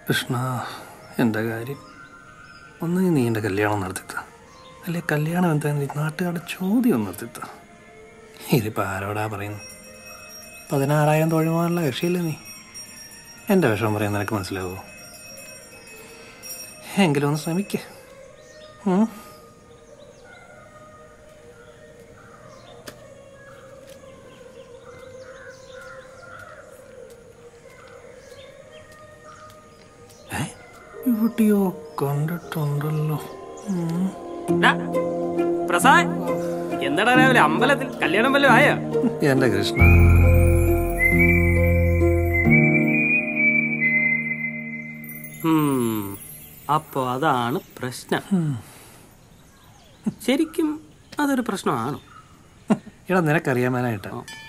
കൃഷ്ണ എൻ്റെ കാര്യം ഒന്നുകിൽ നീ എൻ്റെ കല്യാണം നടത്തിത്ത അല്ലെ കല്യാണം എന്താ നാട്ടുകാരുടെ ചോദ്യം ഒന്ന് നിർത്തിത്ത ഇതിപ്പോൾ ആരോടാ പറയുന്നത് പതിനാറായിരം തൊഴിലുമാനുള്ള കക്ഷിയില്ലേ നീ എൻ്റെ വിഷമം പറയാൻ നിനക്ക് മനസ്സിലാവുമോ എങ്കിലും ഒന്ന് ശ്രമിക്കേ ഇവിടെയോ കണ്ടിട്ടുണ്ടല്ലോ ഉം. ഡാ, പ്രസാദ് എന്താടാ രാവിലെ അമ്പലത്തിൽ കല്യാണം വല്ലതും ആയോ എൻ്റെ കൃഷ്ണ ഉം, അപ്പോ അതാണ് പ്രശ്നം ശരിക്കും അതൊരു പ്രശ്നമാണ് എടാ നിനക്കറിയാമാനായിട്ടാ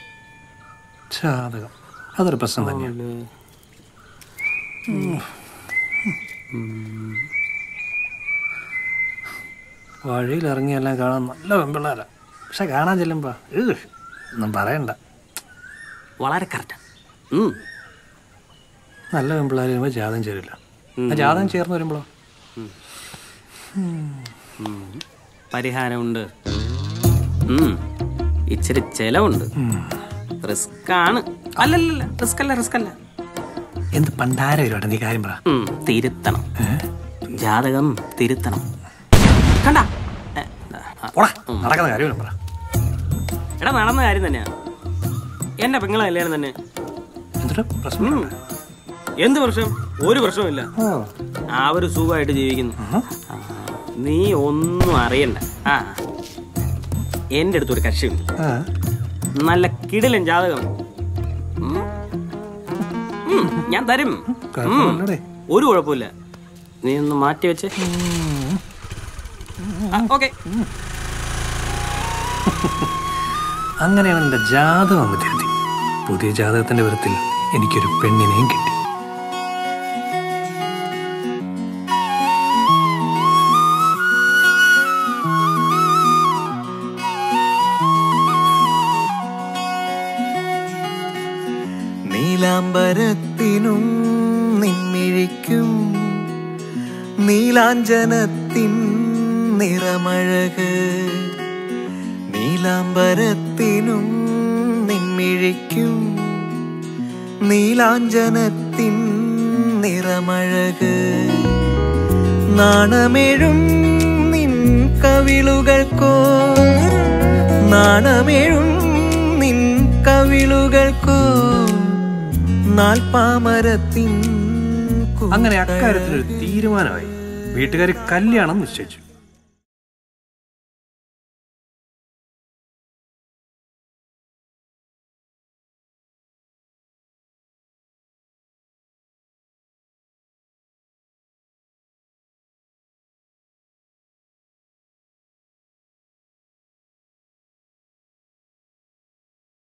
ജാതകം അതൊരു പ്രശ്നം തന്നെയാണ് വഴിയിൽ ഇറങ്ങിയെല്ലാം കാണാൻ നല്ല വെമ്പിള്ളാരാ പക്ഷെ കാണാൻ ചെല്ലുമ്പോ ഏഹ്, ഒന്നും പറയണ്ട വളരെ കറക്റ്റ് നല്ല വെമ്പിള്ളാർ വരുമ്പോൾ ജാതം ചേരില്ല ആ ജാതകം ചേർന്ന് വരുമ്പോഴോ പരിഹാരമുണ്ട് ഉം, ഇച്ചിരി ചെലവുണ്ട് റിസ്ക് ആണ് അല്ലല്ല റിസ്ക് അല്ല റിസ്ക് അല്ല എന്ത് പണ്ടാര വരുവാട്ടെ നീ കാര്യം പറ ഉം, തിരുത്തണം ജാതകം തിരുത്തണം കണ്ട പോടാ നടക്കുന്ന കാര്യം പറ എടാ നടന്ന കാര്യം തന്നെയാ എന്റെ പെങ്ങളെ കല്യാണം തന്നെ എന്തൊരു പ്രശ്നം ഉം. എന്ത് പ്രശ്നം ഒരു പ്രശ്നമില്ല ഓ അവര് സുഖമായിട്ട് ജീവിക്കുന്നു ആ, നീ ഒന്നും അറിയണ്ട ആ എന്റെ അടുത്തൊരു കക്ഷിയുണ്ട് ആ നല്ല കിടിലൻ ജാതകം ഉം. ഉം, ഞാൻ തരും ഉം. കുഴപ്പമില്ലടേ ഒരു കുഴപ്പമില്ല നീ ഒന്ന് മാറ്റി വെച്ചേ ഓക്കെ അങ്ങനെയാണ് എൻ്റെ ജാതകം അങ്ങ് തിരുത്തി പുതിയ ജാതകത്തിന്റെ വിധത്തിൽ എനിക്കൊരു പെണ്ണിനെയും കിട്ടി നീലാംബരത്തിനും നിൻമിഴിക്കും നീലാഞ്ജനത്തിൻ നിറമഴക് നീലാംബരത്തിനും നിൻമിഴിക്കും നീലാഞ്ജനത്തിൻ നിറമഴക് നാണമെഴും നിൻ കവിളുകൾക്കോ നാണമെഴും നിൻ കവിളുകൾക്കോ നാൽപ്പാമരത്തിൻ അങ്ങനെ അക്കാര്യത്തിലൊരു തീരുമാനമായി വീട്ടുകാർ കല്യാണം നിശ്ചയിച്ചു